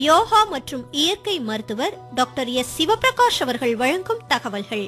யோகா மற்றும் இயற்கை மருத்துவர் டாக்டர் எஸ் சிவபிரகாஷ் அவர்கள் வழங்கும் தகவல்கள்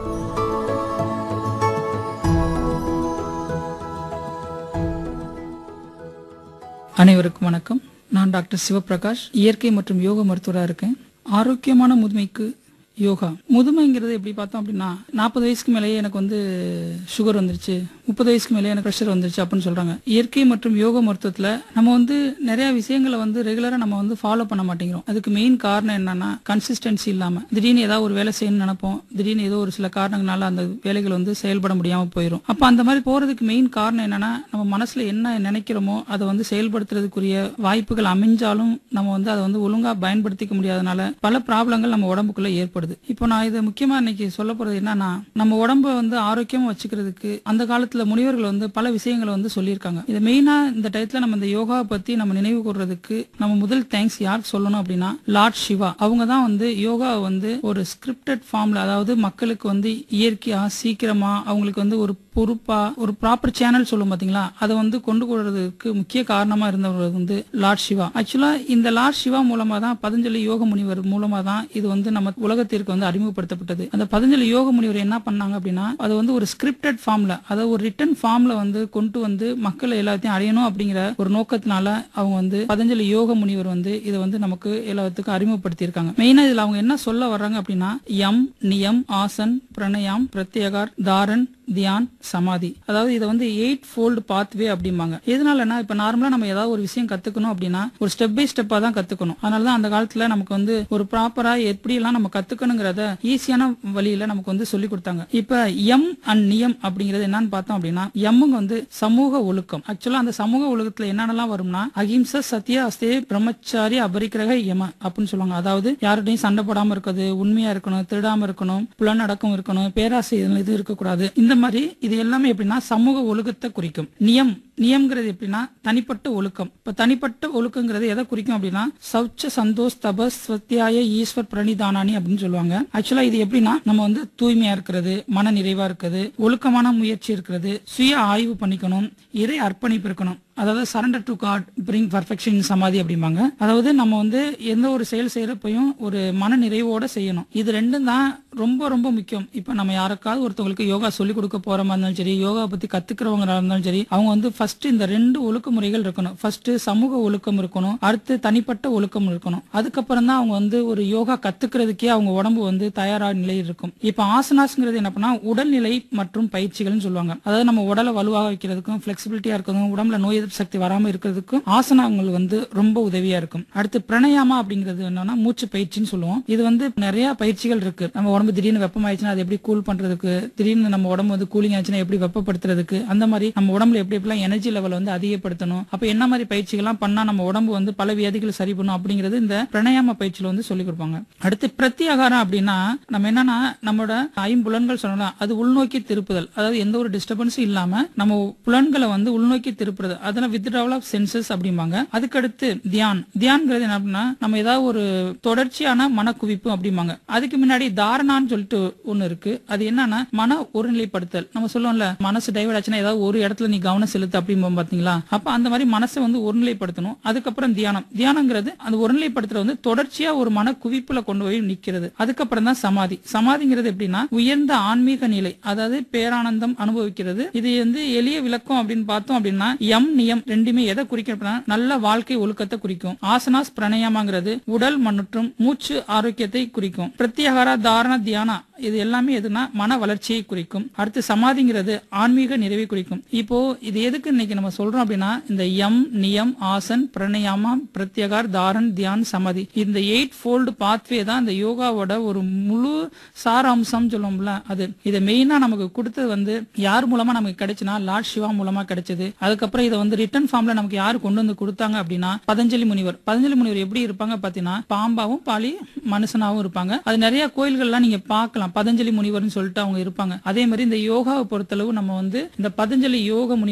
அனைவருக்கும் வணக்கம் நான் டாக்டர் சிவபிரகாஷ் இயற்கை மற்றும் யோக மருத்துவராக இருக்கேன் ஆரோக்கியமான முதுமைக்கு யோகா முதுமைங்கிறது எப்படி பார்த்தோம் அப்படின்னா நாற்பது வயசுக்கு மேலேயே எனக்கு வந்து சுகர் வந்துருச்சு முப்பது வயசுக்கு மேலே எனக்கு ப்ரெஷர் வந்துருச்சு அப்படின்னு சொல்றாங்க இயற்கை மற்றும் யோக மருத்துவத்தில் நம்ம வந்து நிறைய விஷயங்களை வந்து ரெகுலராக நம்ம வந்து ஃபாலோ பண்ண மாட்டேங்கிறோம் அதுக்கு மெயின் காரணம் என்னன்னா கன்சிஸ்டன்சி இல்லாமல் திடீர்னு ஏதாவது ஒரு வேலை செய்யணும்னு நினைப்போம் திடீர்னு ஏதோ ஒரு சில காரணங்களால அந்த வேலைகள் வந்து செயல்பட முடியாமல் போயிடும் அப்போ அந்த மாதிரி போறதுக்கு மெயின் காரணம் என்னன்னா நம்ம மனசுல என்ன நினைக்கிறோமோ அதை வந்து செயல்படுத்துறதுக்குரிய வாய்ப்புகள் அமைஞ்சாலும் நம்ம வந்து அதை வந்து ஒழுங்கா பயன்படுத்திக்க முடியாதனால பல ப்ராப்ளங்கள் நம்ம உடம்புக்குள்ள ஏற்படுது இப்போ நான் இதை முக்கியமா இன்னைக்கு சொல்ல போறது என்னன்னா நம்ம உடம்ப வந்து ஆரோக்கியமா வச்சுக்கிறதுக்கு அந்த காலத்துல முனிவர்கள் வந்து பல விஷயங்களை வந்து சொல்லியிருக்காங்க இது மெயினா இந்த டயத்துல நம்ம இந்த யோகாவை பத்தி நம்ம நினைவு கூறுறதுக்கு நம்ம முதல் தேங்க்ஸ் யாருக்கு சொல்லணும் அப்படின்னா லார்ட் சிவா அவங்க தான் வந்து யோகாவை வந்து ஒரு ஸ்கிரிப்டட் ஃபார்ம்ல அதாவது மக்களுக்கு வந்து இயற்கையா சீக்கிரமா அவங்களுக்கு வந்து ஒரு பொறுப்பா ஒரு ப்ராப்பர் சேனல் சொல்லும் பாத்தீங்களா அதை வந்து கொண்டு போறதுக்கு முக்கிய காரணமா இருந்தவர் வந்து லார்ட் சிவா ஆக்சுவலா இந்த லார்ட் சிவா மூலமா தான் பதஞ்சலி யோக முனிவர் மூலமா தான் இது வந்து நம்ம உலகத்திற்கு வந்து அறிமுகப்படுத்தப்பட்டது அந்த பதஞ்சலி யோக முனிவர் என்ன பண்ணாங்க அப்படின்னா அது வந்து ஒரு ஸ்கிரிப்டட் ஃபார்ம்ல அதாவது ஒரு ரிட்டன் ஃபார்ம்ல வந்து கொண்டு வந்து மக்கள் எல்லாத்தையும் அடையணும் அப்படிங்கிற ஒரு நோக்கத்தினால அவங்க வந்து பதஞ்சலி யோக முனிவர் வந்து இதை வந்து நமக்கு எல்லாத்துக்கும் அறிமுகப்படுத்தியிருக்காங்க மெயினா இதுல அவங்க என்ன சொல்ல வர்றாங்க அப்படின்னா யம் நியம் ஆசன் பிரணயாம் பிரத்யேகார் தாரன் தியான் சமாதி அதாவது இதை வந்து எயிட் ஃபோல்டு பாத்வே அப்படிம்பாங்க எதனாலனா இப்ப நார்மலா நம்ம ஏதாவது ஒரு விஷயம் கத்துக்கணும் அப்படின்னா ஒரு ஸ்டெப் பை ஸ்டெப்பா தான் கத்துக்கணும் அதனால தான் அந்த காலத்துல நமக்கு வந்து ஒரு ப்ராப்பரா எப்படி எல்லாம் நம்ம கத்துக்கணுங்கிறத ஈஸியான வழியில நமக்கு வந்து சொல்லி கொடுத்தாங்க இப்ப எம் அண்ட் நியம் அப்படிங்கிறது என்னன்னு பார்த்தோம் அப்படின்னா எம்முங்க வந்து சமூக ஒழுக்கம் ஆக்சுவலா அந்த சமூக ஒழுக்கத்துல என்னென்னலாம் வரும்னா அகிம்சா சத்யா அஸ்தே பிரம்மச்சாரி அபரிக்கிரக யம அப்படின்னு சொல்லுவாங்க அதாவது யார்கிட்டையும் சண்டை போடாம இருக்கிறது உண்மையா இருக்கணும் திருடாம இருக்கணும் புலனடக்கம் இருக்கணும் பேராசை இதுல இது இருக்கக்கூடாது இந்த மாதிரி இது எல்லாமே எப்படின்னா சமூக ஒழுக்கத்தை குறிக்கும் நியம் நியம்ங்கிறது எப்படின்னா தனிப்பட்ட ஒழுக்கம் இப்ப தனிப்பட்ட ஒழுக்கங்கிறது எதை குறிக்கும் அப்படின்னா சௌச்ச சந்தோஷ் தபஸ் ஸ்வத்தியாய ஈஸ்வர் பிரணிதானானி அப்படின்னு சொல்லுவாங்க ஆக்சுவலா இது எப்படின்னா நம்ம வந்து தூய்மையா இருக்கிறது மன நிறைவா இருக்கிறது ஒழுக்கமான முயற்சி இருக்கிறது சுய ஆய்வு பண்ணிக்கணும் இறை அர்ப்பணிப்பு இருக்கணும் அதாவது surrender to god bring perfection சமாதி அப்படிம்பாங்க அதாவது நம்ம வந்து எந்த ஒரு செயல் செய்யறப்பையும் ஒரு மன நிறைவோட செய்யணும் இது ரெண்டும் தான் ரொம்ப ரொம்ப முக்கியம் இப்ப நம்ம யாருக்காவது ஒருத்தவங்களுக்கு யோகா சொல்லி கொடுக்க போறமா இருந்தாலும் சரி யோகா பத்தி கத்துக்கிறவங்க இருந்தாலும் சரி அவங்க வந்து ஃபர்ஸ்ட் இந்த ரெண்டு ஒழுக்க முறைகள் இருக்கணும் ஃபர்ஸ்ட் சமூக ஒழுக்கம் இருக்கணும் அடுத்து தனிப்பட்ட ஒழுக்கம் இருக்கணும் அதுக்கப்புறம் தான் அவங்க வந்து ஒரு யோகா கத்துக்கிறதுக்கே அவங்க உடம்பு வந்து தயாரான நிலையில் இருக்கும் இப்ப ஆசனாஸ்ங்கிறது என்ன பண்ணா உடல்நிலை மற்றும் பயிற்சிகள்னு சொல்லுவாங்க அதாவது நம்ம உடலை வலுவாக வைக்கிறதுக்கும் பிளெக்சிபிலிட்டியா இருக்கிறதுக்கும் உடம்புல நோய் எதிர்ப்பு சக்தி வராம இருக்கிறதுக்கும் ஆசனங்கள் வந்து ரொம்ப உதவியா இருக்கும் அடுத்து பிரணயாமா அப்படிங்கிறது என்னன்னா மூச்சு பயிற்சின்னு சொல்லுவோம் இது வந்து நிறைய பயிற்சிகள் இருக்கு நம்ம உடம்பு திடீர்னு வெப்பமாயிடுச்சுன்னா அதை எப்படி கூல் பண்றதுக்கு திடீர்னு நம்ம உடம்பு வந்து கூலிங் ஆச்சுன்னா எப்படி வெப்பப்படுத்துறதுக்கு அந்த மாதிரி நம்ம உடம்புல எப்படி எப்படிலாம் எனர்ஜி லெவல் வந்து அதிகப்படுத்தணும் அப்ப என்ன மாதிரி பயிற்சிகள்லாம் பண்ணா நம்ம உடம்பு வந்து பல வியாதிகளை சரி பண்ணும் அப்படிங்கிறது இந்த பிரணயாம பயிற்சியில வந்து சொல்லி கொடுப்பாங்க அடுத்து பிரத்யாகாரம் அப்படின்னா நம்ம என்னன்னா நம்மளோட ஐம்புலன்கள் சொல்லலாம் அது உள்நோக்கி திருப்புதல் அதாவது எந்த ஒரு டிஸ்டர்பன்ஸும் இல்லாம நம்ம புலன்களை வந்து உள்நோக்கி திருப்புறது அதெல்லாம் வித்ட்ராவல் ஆஃப் சென்சஸ் அப்படிம்பாங்க அதுக்கடுத்து தியான் தியான்ங்கிறது என்ன அப்படின்னா நம்ம ஏதாவது ஒரு தொடர்ச்சியான மனக்குவிப்பு அப்படிம்பாங்க அதுக்கு முன்னாடி தாரணான்னு சொல்லிட்டு ஒண்ணு இருக்கு அது என்னன்னா மன ஒருநிலைப்படுத்தல் நம்ம சொல்லுவோம்ல மனசு டைவர்ட் ஆச்சுன்னா ஏதாவது ஒரு இடத்துல நீ கவனம் செலுத்து அப்படிம்போம் பாத்தீங்களா அப்ப அந்த மாதிரி மனசை வந்து ஒருநிலைப்படுத்தணும் அதுக்கப்புறம் தியானம் தியானங்கிறது அந்த ஒருநிலைப்படுத்துறது வந்து தொடர்ச்சியா ஒரு மன குவிப்புல கொண்டு போய் நிக்கிறது அதுக்கப்புறம் தான் சமாதி சமாதிங்கிறது எப்படின்னா உயர்ந்த ஆன்மீக நிலை அதாவது பேரானந்தம் அனுபவிக்கிறது இது வந்து எளிய விளக்கம் அப்படின்னு பார்த்தோம் அப்படின்னா எம் நியம் ரெண்டுமே எதை குறிக்கும் அப்படின்னா நல்ல வாழ்க்கை ஒழுக்கத்தை குறிக்கும் ஆசனாஸ் பிரணயமாங்கிறது உடல் மற்றும் மூச்சு ஆரோக்கியத்தை குறிக்கும் பிரத்யாகாரா தாரண தியானா இது எல்லாமே எதுனா மன வளர்ச்சியை குறிக்கும் அடுத்து சமாதிங்கிறது ஆன்மீக நிறைவை குறிக்கும் இப்போ இது எதுக்கு இன்னைக்கு நம்ம சொல்றோம் அப்படின்னா இந்த எம் நியம் ஆசன் பிரணயாமா பிரத்யகார் தாரன் தியான் சமாதி இந்த எயிட் ஃபோல்டு பாத்வே தான் இந்த யோகாவோட ஒரு முழு சாராம்சம் சொல்லுவோம்ல அது இதை மெயினா நமக்கு கொடுத்தது வந்து யார் மூலமா நமக்கு கிடைச்சுன்னா லார்ட் சிவா மூலமா கிடைச்சது அதுக்கப்புறம் இதை வந்து ரிட்டன் ஃபார்ம்ல நமக்கு யார் கொண்டு வந்து கொடுத்தாங்க அப்படின்னா பதஞ்சலி முனிவர் பதஞ்சலி முனிவர் எப்படி இருப்பாங்க பாத்தீங்கன்னா பாம்பாவும் பாலி மனுஷனாவும் இருப்பாங்க அது நிறைய கோயில்கள்லாம் நீங்க பார்க்கலாம் பதஞ்சலி முனிவர்னு சொல்லிட்டு அவங்க இருப்பாங்க அதே மாதிரி இந்த யோகாவை பொறுத்தளவு நம்ம வந்து இந்த பதஞ்சலி யோக முனிவர் தான் ரொம்ப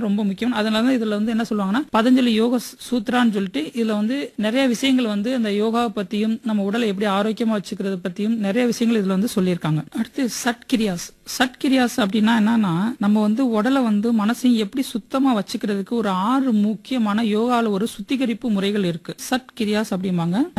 ரொம்ப முக்கியம் அதனால தான் இதுல வந்து என்ன சொல்லுவாங்கன்னா பதஞ்சலி யோக சூத்ரான்னு சொல்லிட்டு இதுல வந்து நிறைய விஷயங்கள் வந்து அந்த யோகாவை பத்தியும் நம்ம உடலை எப்படி ஆரோக்கியமா வச்சுக்கிறது பத்தியும் நிறைய விஷயங்கள் இதுல வந்து சொல்லியிருக்காங்க அடுத்து சட்கிரியாஸ் சட்கிரியாஸ் அப்படின்னா என்னன்னா நம்ம வந்து உடலை வந்து மனசையும் எப்படி சுத்தமா வச்சுக்கிறதுக்கு ஒரு ஆறு முக்கியமான யோகால ஒரு சுத்திகரிப்பு முறைகள் இருக்கு சட் கிரியாஸ் அப்படிம்பாங்க